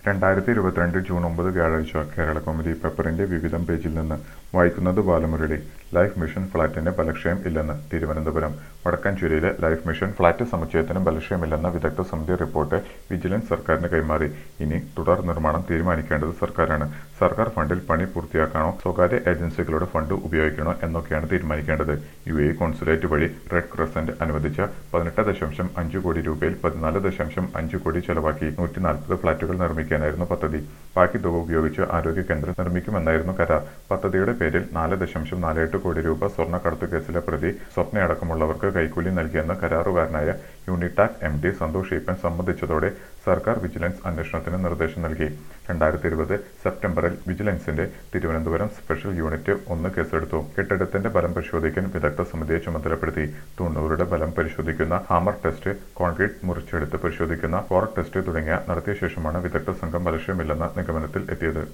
രണ്ടായിരത്തി ഇരുപത്തിരണ്ട് ജൂൺ ഒമ്പത് വ്യാഴാഴ്ച കേരള കൗമുദി പേപ്പറിന്റെ വിവിധം പേജിൽ നിന്ന് വായിക്കുന്നത് ബാലമുരളി ലൈഫ് മിഷൻ ഫ്ളാറ്റിന് ബലക്ഷയം ഇല്ലെന്ന് തിരുവനന്തപുരം വടക്കാഞ്ചേരിയിലെ ലൈഫ് മിഷൻ ഫ്ളാറ്റ് സമുച്ചയത്തിന് ബലക്ഷയമില്ലെന്ന വിദഗ്ധ സമിതി റിപ്പോർട്ട് വിജിലൻസ് സർക്കാരിന് കൈമാറി ഇനി തുടർ നിർമ്മാണം തീരുമാനിക്കേണ്ടത് സർക്കാരാണ് സർക്കാർ ഫണ്ടിൽ പണി പൂർത്തിയാക്കണോ സ്വകാര്യ ഏജൻസികളുടെ ഫണ്ട് ഉപയോഗിക്കണോ എന്നൊക്കെയാണ് തീരുമാനിക്കേണ്ടത് യു എ കോൺസുലേറ്റ് വഴി റെഡ് ക്രസന്റ് അനുവദിച്ച പതിനെട്ട് ദശാംശം അഞ്ച് കോടി രൂപയിൽ പതിനാല് ദശാംശം അഞ്ച് കോടി ചെലവാക്കി നൂറ്റി നാൽപ്പത് ഫ്ളാറ്റുകൾ നിർമ്മിക്കാനായിരുന്നു പദ്ധതി ബാക്കി തുക ഉപയോഗിച്ച് ആരോഗ്യ കേന്ദ്രം നിർമ്മിക്കുമെന്നായിരുന്നു കരാർ പദ്ധതിയുടെ പേരിൽ നാല് ദശാംശം നാല് എട്ട് കോടി രൂപ സ്വർണ്ണക്കടത്ത് കേസിലെ പ്രതി സ്വപ്നയടക്കമുള്ളവർക്ക് കൈക്കൂലി നൽകിയെന്ന് കരാറുകാരനായ Unitac M D Santhosh Eappen സമ്മതിച്ചതോടെ സർക്കാർ വിജിലൻസ് അന്വേഷണത്തിന് നിർദ്ദേശം നൽകി രണ്ടായിരത്തി ഇരുപത് സെപ്റ്റംബറിൽ വിജിലൻസിന്റെ തിരുവനന്തപുരം സ്പെഷ്യൽ യൂണിറ്റ് ഒന്ന് കേസെടുത്തു കെട്ടിടത്തിന്റെ ബലം പരിശോധിക്കാൻ വിദഗ്ധ സമിതിയെ ചുമതലപ്പെടുത്തി തൊണ്ണൂറുടെ ബലം പരിശോധിക്കുന്ന ഹാമർ ടെസ്റ്റ് കോൺക്രീറ്റ് മുറിച്ചെടുത്ത് പരിശോധിക്കുന്ന ഫോർ ടെസ്റ്റ് തുടങ്ങിയ നടത്തിയ ശേഷമാണ് വിദഗ്ധ സംഘം ബലക്ഷയമില്ലെന്ന നിഗമനത്തിൽ എത്തിയത്